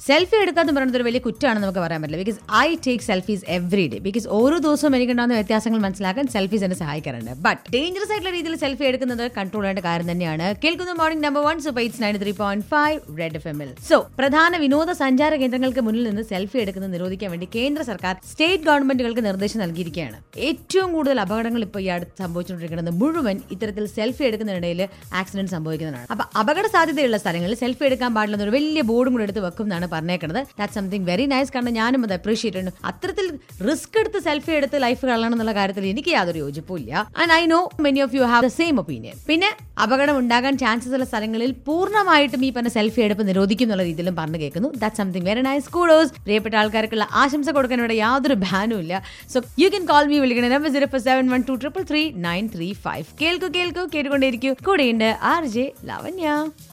selfie എടുക്കാന്ന് പറയുന്നത് ഒരു വലിയ കുറ്റമാണെന്ന് നമുക്ക് പറയാൻ പറ്റില്ല because I take selfies every day because ഓരോ ദിവസവും എനിക്കുണ്ടാകുന്ന വ്യത്യാസങ്ങൾ മനസ്സിലാക്കാൻ സെൽഫീസ് എന്നെ സഹായിക്കാറുണ്ട് ബട്ട് ഡേഞ്ചറസ് ആയിട്ടുള്ള രീതിയിൽ സെൽഫി എടുക്കുന്നത് കൺട്രോൾ ചെയ്യേണ്ട കാര്യം തന്നെയാണ് കേൾക്കുന്ന morning number one super it's nine three point five red F എമ്മിൽ സോ പ്രധാന വിനോദസഞ്ചാര കേന്ദ്രങ്ങൾക്ക് മുന്നിൽ നിന്ന് സെൽഫി എടുക്കുന്നത് നിരോധിക്കാൻ വേണ്ടി കേന്ദ്ര സർക്കാർ സ്റ്റേറ്റ് ഗവൺമെന്റുകൾക്ക് നിർദ്ദേശം നൽകിയിരിക്കുകയാണ് ഏറ്റവും കൂടുതൽ അപകടങ്ങൾ ഇപ്പോൾ ഈ അടുത്ത് സംഭവിച്ചുകൊണ്ടിരിക്കുന്നത് മുഴുവൻ ഇത്തരത്തിൽ സെൽഫി എടുക്കുന്നതിനിടയിൽ ആക്സിഡന്റ് സംഭവിക്കുന്നതാണ് അപ്പൊ അപകട സാധ്യതയുള്ള സ്ഥലങ്ങളിൽ സെൽഫി എടുക്കാൻ പാടില്ല എന്നൊരു വലിയ ബോർഡും കൂടെ എടുത്ത് വെക്കും എന്നാണ് പറഞ്ഞേക്കുന്നത് ദാറ്റ് സംതിങ് വെരി നൈസ് കാരണം ഞാനും അത് അപ്രീഷിയേറ്റ് ചെയ്യുന്നു അത്തരത്തിൽ റിസ്ക് എടുത്ത് സെൽഫി എടുത്ത് ലൈഫ് കളയണം എന്നുള്ള കാര്യത്തിൽ എനിക്ക് യാതൊരു യോജിപ്പില്ല and I know many of you have the same opinion പിന്നെ അപകടം ഉണ്ടാകാൻ ചാൻസസ് ഉള്ള സ്ഥലങ്ങളിൽ പൂർണ്ണമായിട്ടും ഈ പറഞ്ഞ സെൽഫി എടുപ്പ് നിരോധിക്കും എന്നുള്ള രീതിയിലും പറഞ്ഞു കേൾക്കുന്നു that something very nice kudos പ്രിയപ്പെട്ട ആൾക്കാർക്കുള്ള ആശംസ കൊടുക്കാൻ ഇവിടെ യാതൊരു ബാനും ഇല്ല so you can call me വിളിക്കണ number zero four seven one two triple three nine three five കേൾക്കൂ കേൾക്കൂ കേട്ടുകൊണ്ടേയിരിക്കൂ കൂടെയുണ്ട് ആർ ജെ ലവന്യ